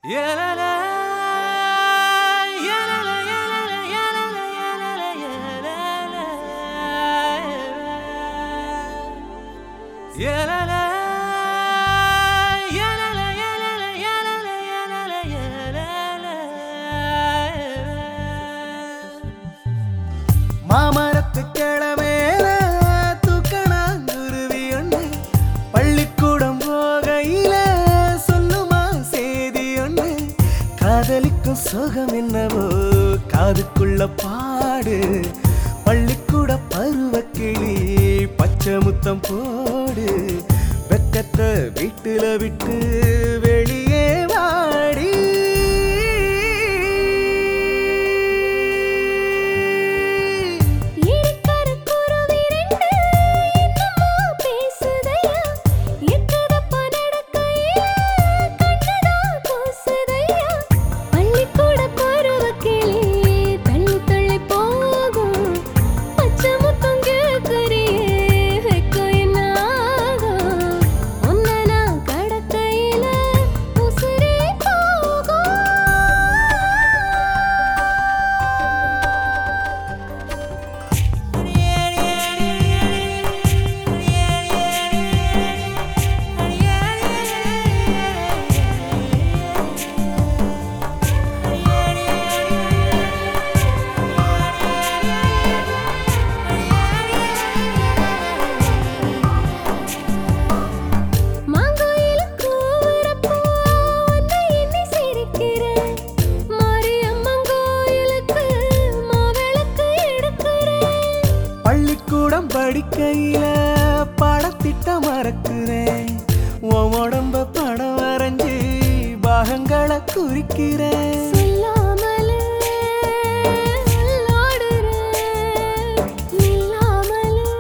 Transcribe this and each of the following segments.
மாமரத்து கிழமேல தூக்கணாங்குருவி ஒண்ணு பள்ளிக்கூடம் போகையில சொல்லுமா செய்தி ஒண்ணு காதலிக்கும் சுகம் என்னவோ காதுக்குள்ள பாடு பள்ளிக்கூட பருவ கிளி பச்சை முத்தம் போடு வெக்கத்தை வீட்டுல விட்டு வெளியே வாடி இருக்கிற குருவி ரெண்டு என்னமோ பேசுதையா எக்கதப்பா நடக்கையில கண்ணுதான் கூசுதையா பள்ளிக்கூட பருவ கிளி தள்ளி தள்ளி போகும் பச்சை முத்தம் கேட்கறியே வெக்கம் என்ன ஆகும் உன்னை நான் கடக்கையில உசுரே போகும் மாங்கோயில கூவுறப்போ உன்னை எண்ணி சிரிக்கிறேன். மாரியம்மன் கோயிலுக்கு மாவிளக்கு எடுக்கிறேன். பள்ளிக்கூடம் படிக்கையில படத்திட்ட மறக்கிறேன் உன் உடம்ப படம் வரைஞ்சி பாகங்களை குறிக்கிறேன் சொல்லாமலே உள்ளாடுறேன். நில்லாமலே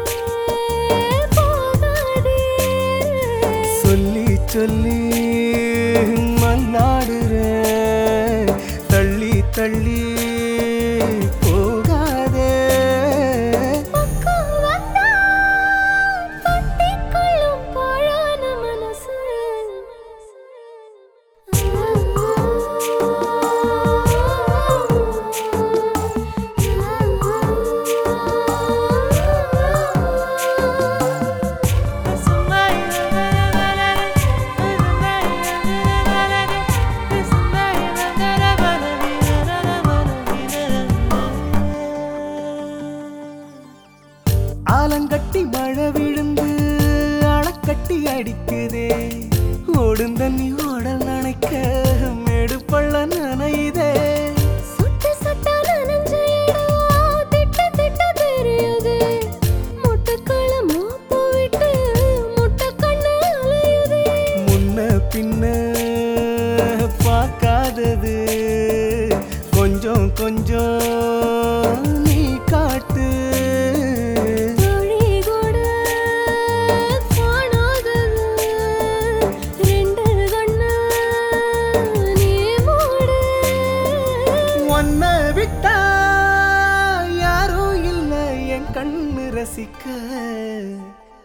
போகாதே. சொல்லி சொல்லி மல்லாடுறேன் தள்ளி தள்ளி போகாதே பக்கம் வந்தா தொட்டிக்கொள்ளும் பாழான மனசு. ஆலங்கட்டி மழை விழுந்து அணைக்கட்டி அடிக்குதே ஓடும் தண்ணி ஓடல் நனைக்க மேடு பள்ள நனையுதே சுட்டு சுட்டா நனைஞ்ச இடம் திட்டு திட்டு தெரியுது. முட்டைக்கள்ள மோப்ப விட்டு முட்டைக்கண்ணு அலையுது. முன்ன பின்ன பார்க்காதது கொஞ்சம் கொஞ்சம் நீ காட்டு தோழி கூட காணாதது. ரெண்டு கண்ணு நீ மூடு. ஒன்ன விட்டா யாரும் இல்லை என் கண்ணு ரசிக்க